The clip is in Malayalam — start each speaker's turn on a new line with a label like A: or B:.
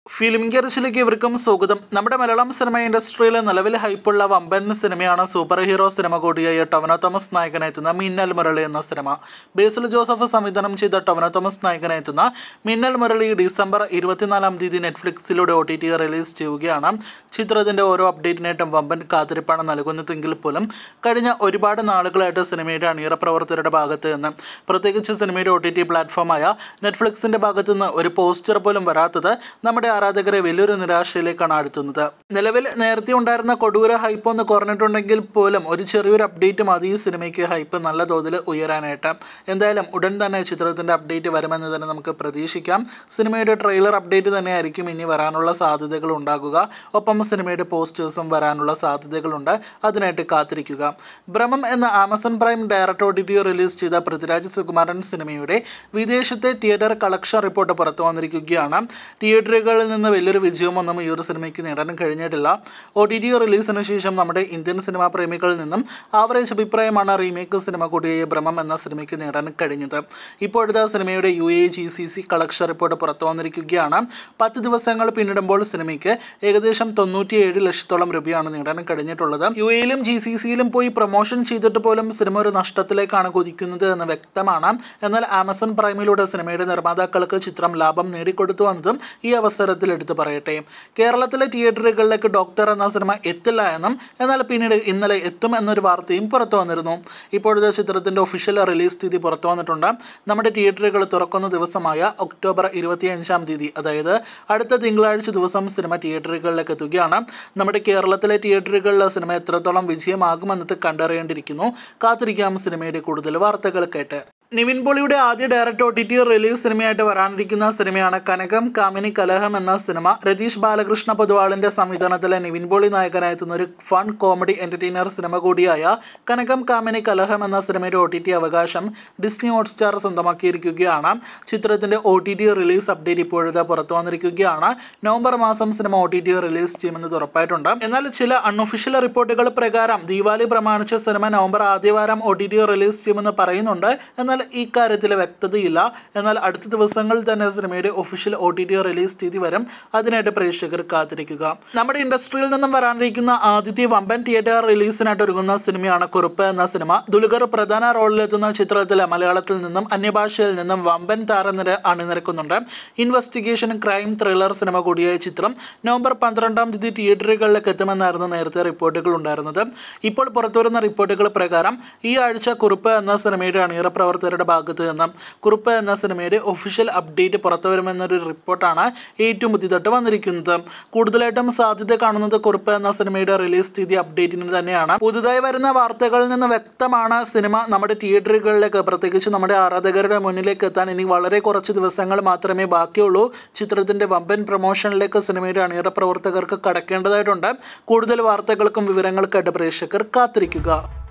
A: ഫിലിം ഗെറിച്ചിലേക്ക് ഇവർക്കും സ്വാഗതം നമ്മുടെ മലയാളം സിനിമ ഇൻഡസ്ട്രിയിൽ നിലവിൽ ഹൈപ്പുള്ള വമ്പൻ സിനിമയാണ് സൂപ്പർ ഹീറോ സിനിമ കൂടിയായ ടൊവനോ തോമസ് നായകനെത്തുന്ന മിന്നൽ മുരളി എന്ന സിനിമ ബേസിൽ ജോസഫ് സംവിധാനം ചെയ്ത ടൊവനോ തോമസ് നായകനെത്തുന്ന മിന്നൽ മുരളി ഡിസംബർ ഇരുപത്തിനാലാം തീയതി നെറ്റ്ഫ്ലിക്സിലൂടെ ഒ ടി ടി റിലീസ് ചെയ്യുകയാണ് ചിത്രത്തിൻ്റെ ഓരോ അപ്ഡേറ്റിനായിട്ടും വമ്പൻ കാത്തിരിപ്പാണ് നൽകുന്നതെങ്കിൽ പോലും കഴിഞ്ഞ ഒരുപാട് നാളുകളായിട്ട് സിനിമയുടെ അണിയറ പ്രവർത്തകരുടെ ഭാഗത്ത് നിന്ന് പ്രത്യേകിച്ച് സിനിമയുടെ ഒ ടി ടി പ്ലാറ്റ്ഫോമായ നെറ്റ്ഫ്ലിക്സിൻ്റെ ഭാഗത്ത് നിന്ന് ഒരു പോസ്റ്റർ പോലും വരാത്തത് നമ്മുടെ ആരാധകരെ വലിയൊരു നിരാശയിലേക്കാണ് അടുത്തുന്നത് നിലവിൽ നേരത്തെ ഉണ്ടായിരുന്ന കൊടൂര ഹൈപ്പ് ഒന്ന് കുറഞ്ഞിട്ടുണ്ടെങ്കിൽ പോലും ഒരു ചെറിയൊരു അപ്ഡേറ്റ് മതി ഈ സിനിമയ്ക്ക് ഹൈപ്പ് നല്ല തോതിൽ ഉയരാനായിട്ട് എന്തായാലും ഉടൻ തന്നെ ചിത്രത്തിൻ്റെ അപ്ഡേറ്റ് വരുമെന്ന് തന്നെ നമുക്ക് പ്രതീക്ഷിക്കാം സിനിമയുടെ ട്രെയിലർ അപ്ഡേറ്റ് തന്നെയായിരിക്കും ഇനി വരാനുള്ള സാധ്യതകൾ ഉണ്ടാകുക ഒപ്പം സിനിമയുടെ പോസ്റ്റേഴ്സും വരാനുള്ള സാധ്യതകളുണ്ട് അതിനായിട്ട് കാത്തിരിക്കുക ഭ്രമം എന്ന Amazon Prime direct O T T release ചെയ്ത പൃഥ്വിരാജ് സുകുമാരൻ സിനിമയുടെ വിദേശത്തെ തിയേറ്റർ കളക്ഷൻ റിപ്പോർട്ട് പുറത്തു വന്നിരിക്കുകയാണ് തിയേറ്ററുകളിൽ നിന്ന് വലിയൊരു വിജയമൊന്നും ഈ ഒരു സിനിമയ്ക്ക് നേടാൻ കഴിഞ്ഞിട്ടില്ല ഒ ടി ടി റിലീസിന് ശേഷം നമ്മുടെ ഇന്ത്യൻ സിനിമാ പ്രേമികളിൽ നിന്നും ആവറേജ് അഭിപ്രായമാണ് റീമേക്ക് സിനിമ കൂടിയ ഭ്രമം എന്ന സിനിമയ്ക്ക് നേടാൻ കഴിഞ്ഞത് ഇപ്പോഴത്തെ സിനിമയുടെ U A G C C collection report പുറത്തു വന്നിരിക്കുകയാണ് പത്ത് ദിവസങ്ങൾ പിന്നിടുമ്പോൾ സിനിമയ്ക്ക് ഏകദേശം തൊണ്ണൂറ്റിയേഴ് ലക്ഷത്തോളം രൂപയാണ് നേടാൻ കഴിഞ്ഞിട്ടുള്ളത് യു എയിലും ജി സി സിയിലും പോയി പ്രൊമോഷൻ ചെയ്തിട്ട് പോലും സിനിമ ഒരു നഷ്ടത്തിലേക്കാണ് കുതിക്കുന്നത് എന്ന് വ്യക്തമാണ് എന്നാൽ ആമസോൺ പ്രൈമിലൂടെ സിനിമയുടെ നിർമ്മാതാക്കൾക്ക് ചിത്രം ലാഭം നേടിക്കൊടുത്തു വന്നതും ഈ അവസരത്തിൽ എടുത്തു പറയട്ടെ കേരളത്തിലെ തിയേറ്ററുകളിലേക്ക് ഡോക്ടർ എന്ന സിനിമ എത്തില്ല എന്നും എന്നാൽ പിന്നീട് ഇന്നലെ എത്തും എന്നൊരു വാർത്തയും പുറത്തു വന്നിരുന്നു ഇപ്പോഴത്തെ ചിത്രത്തിൻ്റെ ഒഫീഷ്യൽ റിലീസ് തീയതി പുറത്തു വന്നിട്ടുണ്ട് നമ്മുടെ തിയേറ്ററുകൾ തുറക്കുന്ന ദിവസമായ ഒക്ടോബർ ഇരുപത്തിയഞ്ചാം തീയതി അതായത് അടുത്ത തിങ്കളാഴ്ച ദിവസം സിനിമ തിയേറ്ററുകളിലേക്ക് എത്തുകയാണ് നമ്മുടെ കേരളത്തിലെ തിയേറ്ററുകളിലെ സിനിമ എത്രത്തോളം വിജയമാകുമെന്നത് കണ്ടറിയേണ്ടിയിരിക്കുന്നു കാത്തിരിക്കാം സിനിമയുടെ കൂടുതൽ വാർത്തകൾ കേട്ട് നിവിൻ പോളിയുടെ ആദ്യ direct O T T release സിനിമയായിട്ട് വരാനിരിക്കുന്ന സിനിമയാണ് കനകം കാമിനി കലഹം എന്ന സിനിമ രതീഷ് ബാലകൃഷ്ണ പൊതുവാളിന്റെ സംവിധാനത്തിലെ നിവിൻ പോളി നായകനായെത്തുന്ന ഒരു ഫൺ കോമഡി എന്റർടൈനർ സിനിമ കൂടിയായ കനകം കാമിനി കലഹം എന്ന സിനിമയുടെ ഒ ടി ടി അവകാശം ഡിസ്നി ഹോട്ട്സ്റ്റാർ സ്വന്തമാക്കിയിരിക്കുകയാണ് ചിത്രത്തിന്റെ O T T release update ഇപ്പോഴത്തെ പുറത്തു വന്നിരിക്കുകയാണ് നവംബർ മാസം cinema O T T release ചെയ്യുമെന്ന് ഉറപ്പായിട്ടുണ്ട് എന്നാൽ ചില അൺഒഫീഷ്യൽ റിപ്പോർട്ടുകൾ പ്രകാരം ദീപാവലി പ്രമാണിച്ച് സിനിമ നവംബർ ആദ്യവാരം ഒ ടി ടി റിലീസ് ചെയ്യുമെന്ന് പറയുന്നുണ്ട് എന്നാൽ ഈ കാര്യത്തിൽ വ്യക്തതയില്ല എന്നാൽ അടുത്ത ദിവസങ്ങളിൽ തന്നെ സിനിമയുടെ official O T T release തീയതി വരും അതിനായിട്ട് പ്രേക്ഷകർ കാത്തിരിക്കുക നമ്മുടെ ഇൻഡസ്ട്രിയിൽ നിന്നും വരാനിരിക്കുന്ന ആദ്യത്തെ വമ്പൻ തിയേറ്റർ റിലീസിനായിട്ട് ഒരുങ്ങുന്ന സിനിമയാണ് കുറുപ്പ് എന്ന സിനിമ ദുൽഖർ പ്രധാന റോളിലെത്തുന്ന ചിത്രത്തിൽ മലയാളത്തിൽ നിന്നും അന്യഭാഷയിൽ നിന്നും വമ്പൻ താരനിര അണിനിരക്കുന്നുണ്ട് ഇൻവെസ്റ്റിഗേഷൻ ക്രൈം ത്രില്ലർ സിനിമ കൂടിയായ ചിത്രം നവംബർ പന്ത്രണ്ടാം തീയതി തിയേറ്ററുകളിലേക്ക് എത്തുമെന്നായിരുന്നു നേരത്തെ റിപ്പോർട്ടുകൾ ഉണ്ടായിരുന്നത് ഇപ്പോൾ പുറത്തുവരുന്ന റിപ്പോർട്ടുകൾ പ്രകാരം ഈ ആഴ്ച കുറുപ്പ് എന്ന സിനിമയുടെ അണിയറ പ്രവർത്തകരുടെ ഭാഗത്ത് നിന്നും കുറുപ്പ് എന്ന സിനിമയുടെ ഒഫീഷ്യൽ അപ്ഡേറ്റ് പുറത്തുവരുമെന്നൊരു റിപ്പോർട്ടാണ് ഏറ്റവും പുതിയതായിട്ട് വന്നിരിക്കുന്നത് കൂടുതലായിട്ടും സാധ്യത കാണുന്നത് കുറുപ്പ് എന്ന സിനിമയുടെ റിലീസ് തീയതി അപ്ഡേറ്റിന് തന്നെയാണ് പുതുതായി വരുന്ന വാർത്തകളിൽ നിന്ന് വ്യക്തമാണ് സിനിമ നമ്മുടെ തിയേറ്ററുകളിലേക്ക് പ്രത്യേകിച്ച് നമ്മുടെ ആരാധകരുടെ മുന്നിലേക്ക് എത്താൻ ഇനി വളരെ കുറച്ച് ദിവസങ്ങൾ മാത്രമേ ബാക്കിയുള്ളൂ ചിത്രത്തിന്റെ വമ്പൻ പ്രൊമോഷനിലേക്ക് സിനിമയുടെ അണിയറ പ്രവർത്തകർക്ക് കടക്കേണ്ടതായിട്ടുണ്ട് കൂടുതൽ വാർത്തകൾക്കും വിവരങ്ങൾക്കായിട്ട് പ്രേക്ഷകർ കാത്തിരിക്കുക